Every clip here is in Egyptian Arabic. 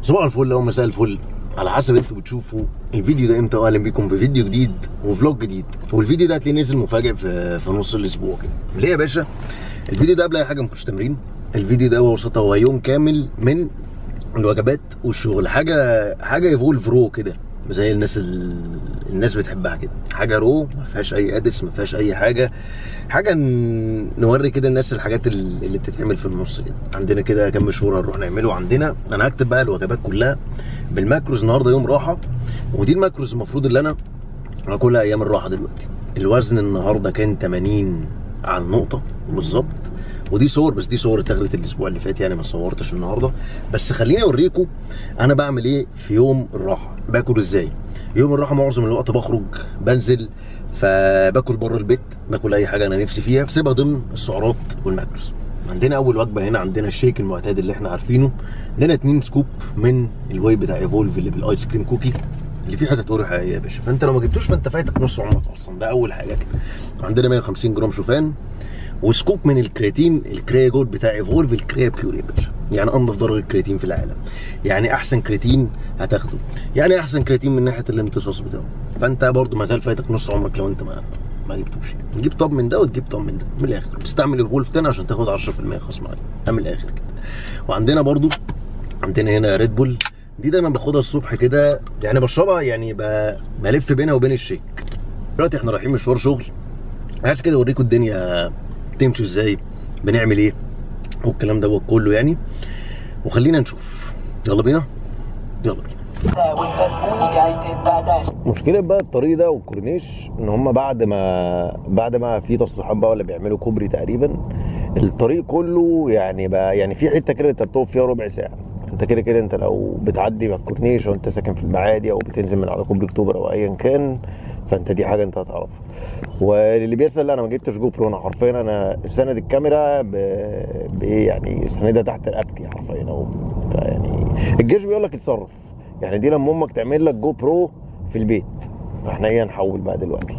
صباح الفل او مساء الفل على حسب انتوا بتشوفوا الفيديو ده امتى واهلا بيكم بفيديو جديد وفلوج جديد والفيديو ده هتلاقيه نزل مفاجئ في في نص الاسبوع كده ليه يا باشا الفيديو ده قبل اي حاجه ما كنتش تمرين الفيديو ده ببساطه هو يوم كامل من الوجبات والشغل حاجه حاجه ايفولف رو كده زي الناس ال... الناس بتحبها كده حاجه رو ما فيهاش اي ادس ما فيهاش اي حاجه حاجه ن... نوري كده الناس الحاجات ال- اللي بتتعمل في النص كده عندنا كده كام مشوار هنروح نعمله عندنا انا هكتب بقى الوجبات كلها بالماكروز النهارده يوم راحه ودي الماكروز المفروض اللي انا هاكلها ايام الراحه دلوقتي الوزن النهارده كان 80 على النقطه بالظبط ودي صور بس دي صور اتاخدت الاسبوع اللي فات يعني ما صورتش النهارده بس خليني اوريكم انا بعمل ايه في يوم الراحه باكل ازاي يوم الراحه معظم الوقت بخرج بنزل فباكل بره البيت باكل اي حاجه انا نفسي فيها بسيبها ضمن السعرات والماكروز عندنا اول وجبه هنا عندنا الشيك المعتاد اللي احنا عارفينه عندنا اتنين سكوب من الواي بتاع ايفولف اللي بالايس كريم كوكي اللي فيه حته قرحه حقيقيه يا باشا فانت لو ما جبتوش فانت فايتك نص عمرك اصلا ده اول حاجه كده عندنا 150 جرام شوفان وسكوب من الكرياتين الكريا جولد بتاع ايفولف الكريا بيور يا باشا يعني انضف درجه كرياتين في العالم يعني احسن كرياتين هتاخده يعني احسن كرياتين من ناحيه الامتصاص بتاعه فانت برضو ما زال فايتك نص عمرك لو انت ما ما جبتوش تجيب طب من ده وتجيب طب من ده من الاخر بتستعمل الغولف تاني عشان تاخد 10% خصم عليه ده من الاخر كده وعندنا برضو عندنا هنا ريد بول دي دايما باخدها الصبح كده يعني بشربها يعني ب- بلف بينها وبين الشيك دلوقتي احنا رايحين مشوار شغل عايز كده اوريكم الدنيا تمشي ازاي بنعمل ايه والكلام ده كله يعني وخلينا نشوف يلا بينا يلا بينا والبسبوني جاي تتبهدل مشكله بقى الطريق ده والكورنيش ان هم بعد ما بعد ما في تصليحات بقى ولا بيعملوا كوبري تقريبا الطريق كله يعني بقى يعني في حته كده انت بتقف فيها ربع ساعه انت كده كده انت لو بتعدي من الكورنيش او انت ساكن في المعادي او بتنزل من على كوبري اكتوبر او ايا كان فانت دي حاجه انت هتعرفها واللي بيسال لا انا ما جبتش جو برو انا حرفيا انا سند الكاميرا ب... بايه يعني سندها تحت رقبتي حرفيا اهو يعني الجيش بيقول لك اتصرف يعني دي لما امك تعمل لك جو برو في البيت فاحنا ايه هنحول بقى دلوقتي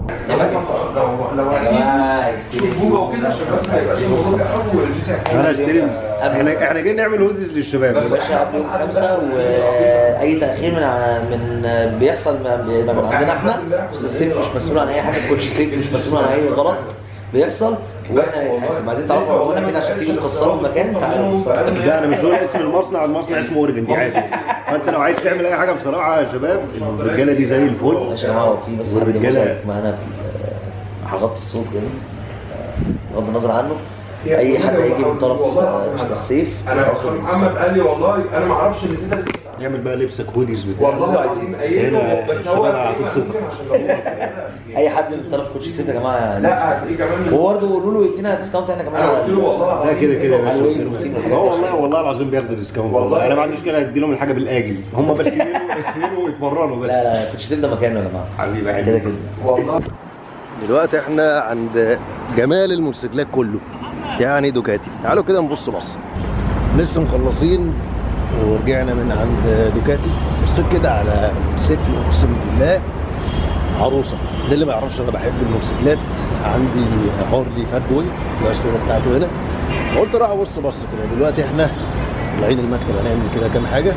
انا اشتري احنا احنا جايين نعمل هوديز للشباب باشا قبل يوم خمسة واي تاخير من ع- من بيحصل ما- بيبقى من عندنا احنا استاذ سيف مش مسؤول عن اي حاجه كوتش سيف مش مسؤول عن اي غلط بيحصل واحنا هنتحاسب عايزين تعرفوا ربنا فين عشان تيجوا تكسروا المكان تعالوا كسروا لا انا مش هقول اسم المصنع المصنع اسمه اورجن دي عادي فانت لو عايز تعمل اي حاجه بصراحه يا شباب الرجاله دي زي الفل ماشي يا جماعه هو في بس حد والرجالة- موزع معانا في ال- غط الصوت كده آه، بغض النظر عنه اي حد هيجي من طرف آه، استاذ سيف انا هياخد محمد قال لي والله انا ما اعرفش ان انت يعمل بقى لبسك هوديز بتاع والله العظيم قايل له هنا بس هو الشباب هتلاقيه هتبسطك. معزوم عشان بقول لك. اي حد من طرف كوتش سيف يا جماعه لا هتلاقيه كمان وبرضه قولوا له يدينا ديسكاونت احنا كمان انا على قلت له والله ده العظيم كده كده يا على الواي باشا بروتين اه والحاجات دي والله عشان- والله العظيم بياخدوا ديسكاونت والله والله. انا ما عنديش كده ادي لهم الحاجه بالاجل هم بس ينزلوا ينزلوا ويتمرنوا بس لا لا كوتش سيف ده مكانه يا جماعه حبيبي كده كده والله دلوقتي احنا عند جمال الموتوسيكلات كله يعني دوكاتي تعالوا كده نبص بص لسه مخلصين ورجعنا من عند دوكاتي بصيت كده على موتوسيكل اقسم بالله عروسه ده اللي ما يعرفش انا بحب الموتوسيكلات عندي هارلي فات بوي تلاقي الصوره بتاعته هنا قلت راح ابص بص كده دلوقتي احنا طالعين المكتب هنعمل كده كام حاجه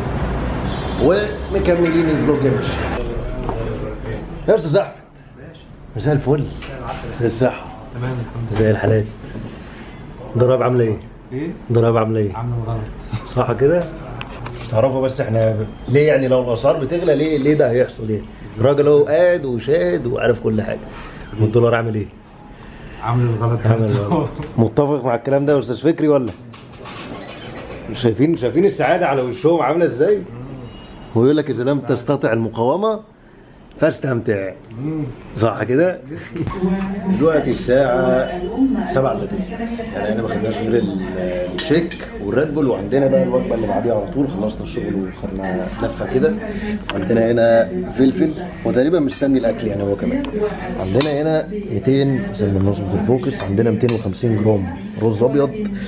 ومكملين الفلوج يا باشا يا استاذ احمد مساء الفل مساء الصحة تمام الحمد زي الحالات ضرائب عاملة ايه؟ لله ايه ضرائب عاملة ايه؟ عامله غلط صح كده؟ مش تعرفوا بس احنا ليه يعني لو الاسعار بتغلى ليه ليه ده هيحصل ايه؟ الراجل اهو قاعد وشاد وعارف كل حاجة والدولار عامل ايه؟ عامل الغلط عامل متفق مع الكلام ده يا استاذ فكري ولا؟ شايفين شايفين السعادة على وشهم عاملة ازاي؟ ويقول لك اذا لم تستطع المقاومة فاستمتع صح كده؟ دلوقتي الساعة 7 الا تلت يعني احنا ما خدناش غير ال- الشيك والريد بول وعندنا بقى الوجبة اللي بعديها على طول خلصنا الشغل وخدنا لفة كده عندنا هنا فلفل وتقريبا مستني الاكل يعني هو كمان عندنا هنا 200 زي ما نظبط الفوكس عندنا 250 جرام رز ابيض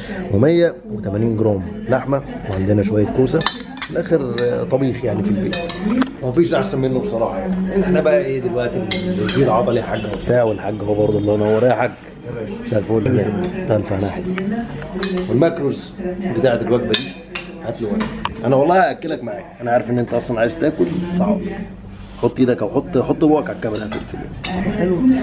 و180 جرام لحمة وعندنا شوية كوسة في الاخر آه، طبيخ يعني في البيت ومفيش احسن منه بصراحه يعني احنا بقى ايه دلوقتي بنزيد عضلي حاج وبتاع والحاج هو برضه الله ينور يا حاج مساء الفل الف ناحيه والماكروز بتاعت الوجبه دي هات له واحد انا والله هاكلك معايا انا عارف ان انت اصلا عايز تاكل فحط حط ايدك او حط حط بوقك على الكاميرا في الفيديو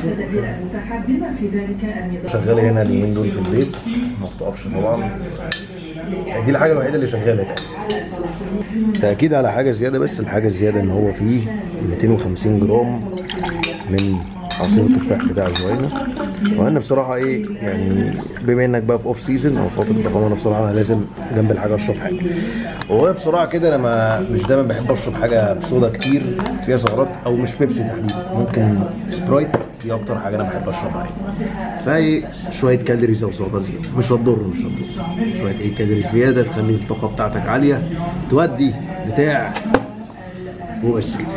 شغال هنا اليومين دول في البيت ما بتقفش طبعا دي الحاجه الوحيده اللي شغاله يعني تاكيد على حاجه زياده بس الحاجه الزياده ان هو فيه 250 جرام من عصير التفاح بتاع الجوينا وانا بصراحه ايه يعني بما انك بقى في اوف سيزون او فتره ضخامه انا بصراحه انا لازم جنب الحاجه اشرب حاجه وهو بسرعه كده انا ما مش دايما بحب اشرب حاجه بصودا كتير فيها سعرات او مش بيبسي تحديدا ممكن سبرايت دي اكتر حاجه انا بحب اشربها يعني فهي شويه كالوريز او سعرات زياده مش هتضر مش هتضر شويه ايه كالوريز زياده تخلي الطاقه بتاعتك عاليه تودي بتاع وبس كده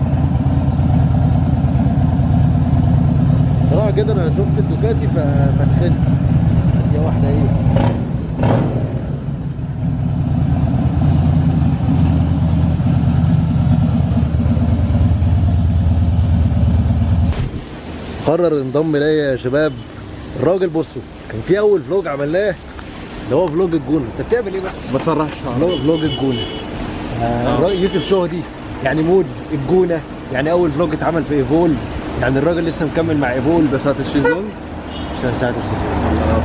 بصراحه كده انا شفت الدوكاتي فسخنت دي واحده ايه قرر ينضم ليا يا شباب الراجل بصوا كان في اول فلوج عملناه اللي هو فلوج الجونه انت بتعمل ايه بس؟ بصرحش فلوج فلوج الجونه آه الراجل يوسف شهدي يعني مودز الجونه يعني اول فلوج اتعمل في ايفول يعني الراجل لسه مكمل مع ايفول ده ساعة الشيزلونج عشان ساعه السيزون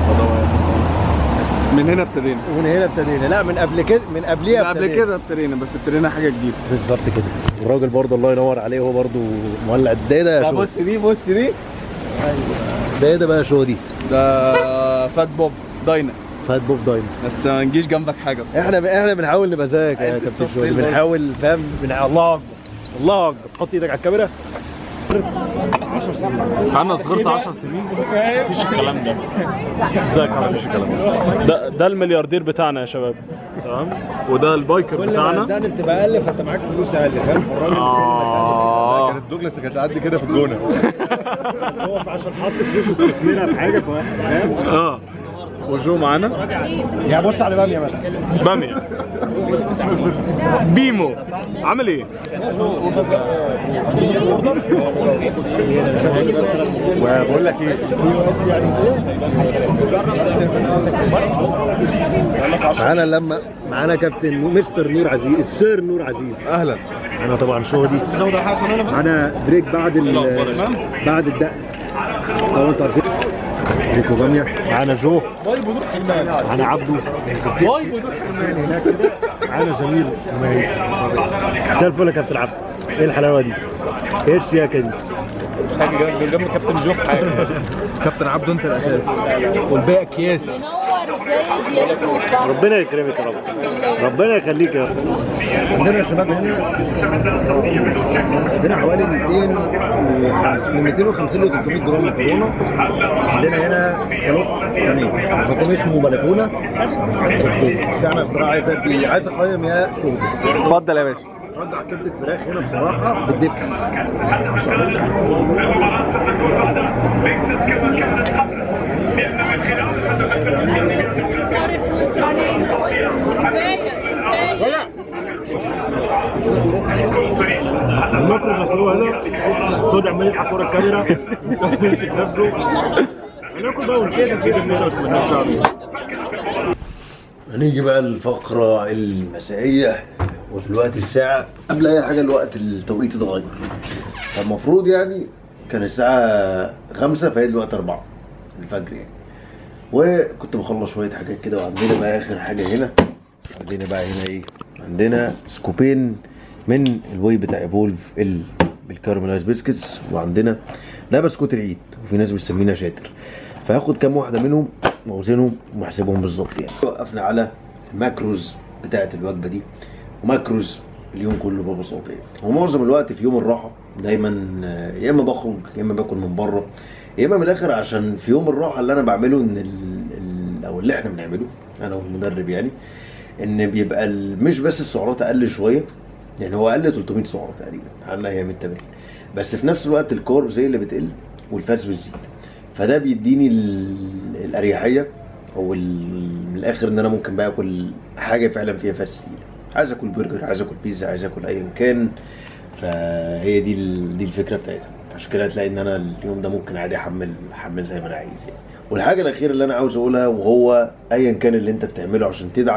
من هنا ابتدينا ومن هنا ابتدينا لا من قبل كده من قبليها من قبل ابتدينا. كده ابتدينا بس ابتدينا حاجة جديدة بالظبط كده الراجل برضه الله ينور عليه هو برضه مولع ده ده لا شو بص دي بص دي ده ده بقى شو دي ده فات بوب داينا فات بوب دايما بس ما نجيش جنبك حاجة احنا احنا بنحاول نبقى زيك يا انت كابتن الصوت شودي فين برضه؟ بنحاول فاهم بنحاول الله اكبر الله اكبر حط ايدك على الكاميرا انا صغرت 10 سنين مفيش الكلام ده ازيك يا مفيش الكلام ده ده ده الملياردير بتاعنا يا شباب تمام وده البايكر كل ما بتاعنا الدقن بتبقى اقل فانت معاك فلوس اقل فاهم فالراجل آه. كانت دوجلاس كانت قد كده في الجونه بس هو عشان حط فلوس استثمرها في حاجه فاهم اه وجو معانا يا بص على باميه مثلا بامية بيمو عامل ايه؟ وبقول لك ايه معانا لما معانا كابتن مستر نور عزيز السير نور عزيز اهلا انا طبعا شهدي معانا بريك بعد ال بعد الدق طبعا انتوا عارفين ريكو بامية معانا جو معانا عبده واي هناك كده معانا جميل ومهيب مساء الفل يا كابتن عبده ايه الحلاوه دي؟ ايه الشياكه دي؟ مش حاجة جنب كابتن جوف حاجة كابتن عبده انت الاساس والباقي اكياس منور زيد يا سوفا ربنا يكرمك يا رب ربنا يخليك يا رب عندنا يا شباب هنا عندنا حوالي 250 من 250 ل 300 جرام مكرونه عندنا هنا سكالوب يعني مكرونه اسمه بلكونه بس انا الصراحه عايز ادي عايز اقيم يا شغل اتفضل يا باشا رجع كبده فراخ هنا بصراحه بالدبس المكر شكله هنا صوت عمال يضحك ورا الكاميرا يمسك نفسه هناكل بقى ونشيل كده من هنا بس مالناش دعوه هنيجي بقى الفقرة المسائية ودلوقتي الساعة قبل أي حاجة الوقت التوقيت اتغير فالمفروض يعني كان الساعة خمسة فهي دلوقتي أربعة الفجر يعني وكنت بخلص شوية حاجات كده وعندنا بقى آخر حاجة هنا عندنا بقى هنا إيه عندنا سكوبين من الواي بتاع ايفولف ال بالكارملايز بيسكتس وعندنا ده بسكوت العيد وفي ناس بتسمينا شاتر فهاخد كام واحده منهم واوزنهم ومحسبهم بالظبط يعني وقفنا على الماكروز بتاعت الوجبه دي وماكروز اليوم كله ببساطه يعني ومعظم الوقت في يوم الراحه دايما آه، يا اما بخرج يا اما باكل من بره يا اما من الاخر عشان في يوم الراحه اللي انا بعمله ان ال... ال... او اللي احنا بنعمله انا والمدرب يعني ان بيبقى ال- مش بس السعرات اقل شويه يعني هو اقل 300 سعره تقريبا على ايام التمرين بس في نفس الوقت الكورب زي اللي بتقل والفاتس بتزيد فده بيديني ال- الاريحيه او ال- من الاخر ان انا ممكن بقى اكل حاجه فعلا فيها فاتس تقيله عايز اكل برجر عايز اكل بيتزا عايز اكل ايا كان فهي دي ال- دي الفكره بتاعتها عشان كده هتلاقي ان انا اليوم ده ممكن عادي احمل احمل زي ما انا عايز يعني والحاجه الاخيره اللي انا عاوز اقولها وهو ايا كان اللي انت بتعمله عشان تدعم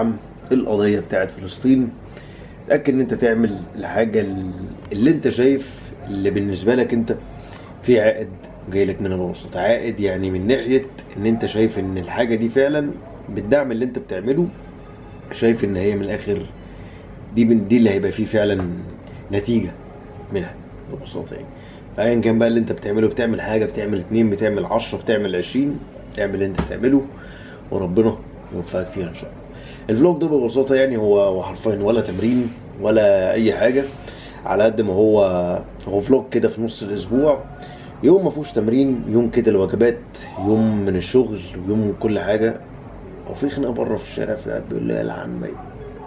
القضيه بتاعت فلسطين تاكد ان انت تعمل الحاجه اللي انت شايف اللي بالنسبه لك انت في عائد جاي لك من الوسط عائد يعني من ناحيه ان انت شايف ان الحاجه دي فعلا بالدعم اللي انت بتعمله شايف ان هي من الاخر دي من دي اللي هيبقى فيه فعلا نتيجه منها ببساطه يعني فايا كان بقى اللي انت بتعمله بتعمل حاجه بتعمل اتنين بتعمل عشرة بتعمل عشرين اعمل اللي انت بتعمله وربنا يوفقك فيها ان شاء الله الفلوج ده ببساطه يعني هو هو حرفيا ولا تمرين ولا اي حاجه على قد ما هو هو فلوج كده في نص الاسبوع يوم ما فيهوش تمرين يوم كده الوجبات يوم من الشغل ويوم من كل حاجه وفي خناقه بره في الشارع في بيقول لي العن ميت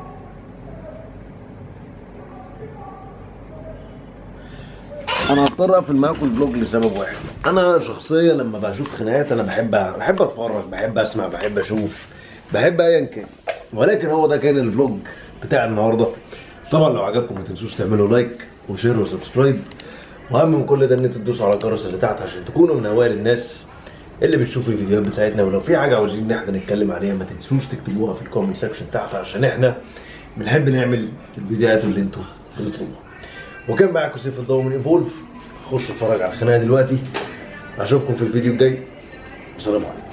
انا هضطر اقفل معاكم الفلوج لسبب واحد انا شخصيا لما بشوف خناقات انا بحب بحب اتفرج بحب اسمع بحب اشوف بحب ايا كان ولكن هو ده كان الفلوج بتاع النهارده طبعا لو عجبكم ما تنسوش تعملوا لايك وشير وسبسكرايب واهم من كل ده ان انتوا تدوسوا على الجرس اللي تحت عشان تكونوا من اوائل الناس اللي بتشوف الفيديوهات بتاعتنا ولو في حاجه عاوزين ان احنا نتكلم عليها ما تنسوش تكتبوها في الكومنت سيكشن تحت عشان احنا بنحب نعمل الفيديوهات اللي انتوا بتطلبوها وكان معاكم سيف الضوء من ايفولف خش اتفرج على الخناقه دلوقتي اشوفكم في الفيديو الجاي السلام عليكم